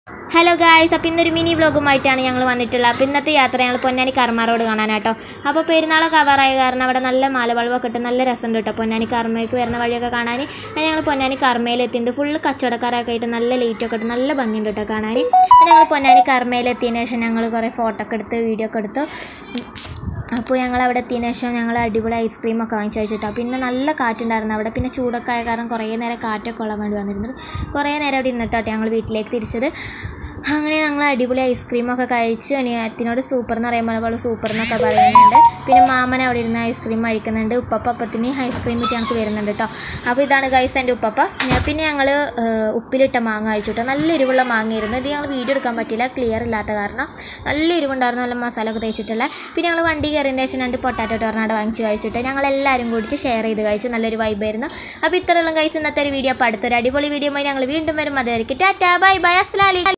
hello guys അപ്പോൾ ഇന്നൊരു mini വ്ലോഗുമായിട്ടാണ് ഞങ്ങൾ വന്നിട്ടുള്ളത് അപ്പോൾ ഇന്നത്തെ യാത്ര ഞങ്ങൾ പൊന്നാനി കർമ്മ റോഡ് കാണാനാട്ടോ അപ്പോൾ പെരുന്നാളൊക്കെ കവറായ കാരണം അവിടെ നല്ല മാലവളവൊക്കെ ഇട്ട് നല്ല രസമുണ്ട് കേട്ടോ പൊന്നാനി കർമ്മയ്ക്ക് വരുന്ന വഴിയൊക്കെ കാണാൻ അങ്ങനെ ഞങ്ങൾ പൊന്നാനി കർമ്മയിലെത്തിയിട്ടുണ്ട് ഫുള്ള് കച്ചവടക്കാരൊക്കെ ആയിട്ട് നല്ല ലൈറ്റൊക്കെ ഇട്ട് നല്ല ഭംഗിയുണ്ട് കേട്ടോ കാണാൻ അപ്പോൾ ഞങ്ങൾ പൊന്നാനി കർമ്മയിലെത്തിയതിന് ശേഷം ഞങ്ങൾ കുറേ ഫോട്ടോ ഒക്കെ എടുത്ത് വീഡിയോ ഒക്കെ എടുത്തു അപ്പോൾ ഞങ്ങൾ അവിടെ എത്തിയതിന് ശേഷം ഞങ്ങൾ അടിപൊളി ഐസ്ക്രീമൊക്കെ വാങ്ങിച്ചു കഴിച്ചിട്ടോ പിന്നെ നല്ല കാറ്റുണ്ടായിരുന്നു അവിടെ പിന്നെ ചൂടൊക്കെ ആയ കാരണം കുറേ നേരം കാറ്റൊക്കെ കൊള്ളാൻ വേണ്ടി വന്നിരുന്നത് കുറേ നേരം അവിടെ ഇരുന്നിട്ടോ ഞങ്ങൾ വീട്ടിലേക്ക് തിരിച്ചത് അങ്ങനെ ഞങ്ങൾ അടിപൊളി ഐസ്ക്രീമൊക്കെ കഴിച്ചു അനിയത്തിനോട് സൂപ്പർ എന്ന് പറയുമ്പോൾ അവൾ സൂപ്പർ എന്നൊക്കെ പറയുന്നുണ്ട് പിന്നെ മാമൻ അവിടെ ഇരുന്ന് ഐസ്ക്രീം കഴിക്കുന്നുണ്ട് ഉപ്പപ്പ അപ്പത്തിന് ഐസ്ക്രീം കിട്ടി ഞങ്ങൾക്ക് വരുന്നുണ്ട് കേട്ടോ അപ്പോൾ ഇതാണ് ഗൈസ് എൻ്റെ ഉപ്പപ്പ ഞാൻ- പിന്നെ ഞങ്ങൾ ഉപ്പിലിട്ട മാങ്ങ കഴിച്ചു കേട്ടോ നല്ല എരിവുള്ള മാങ്ങയായിരുന്നു ഇത് ഞങ്ങൾ വീഡിയോ എടുക്കാൻ പറ്റില്ല ക്ലിയർ ഇല്ലാത്ത കാരണം നല്ല എരിവുണ്ടായിരുന്നു നല്ല മസാല ഒക്കെ തേച്ചിട്ടില്ല പിന്നെ ഞങ്ങൾ വണ്ടി കയറിയതിന് ശേഷം രണ്ട് പൊട്ടാറ്റോ ടോർണാട് വാങ്ങിച്ച് കഴിച്ചിട്ട് ഞങ്ങൾ എല്ലാവരും കൂടിച്ച് ഷെയർ ചെയ്ത് കഴിച്ചു നല്ലൊരു വൈബായിരുന്നു അപ്പോൾ ഇത്രയുള്ള ഗൈസ് ഇന്നത്തെ ഒരു വീഡിയോ അപ്പോൾ അടുത്തൊരു അടിപൊളി വീഡിയോ ഞങ്ങൾ വീണ്ടും വരും അതായിരിക്കും ടാറ്റാ ബൈ ബൈ അസ്ലാലി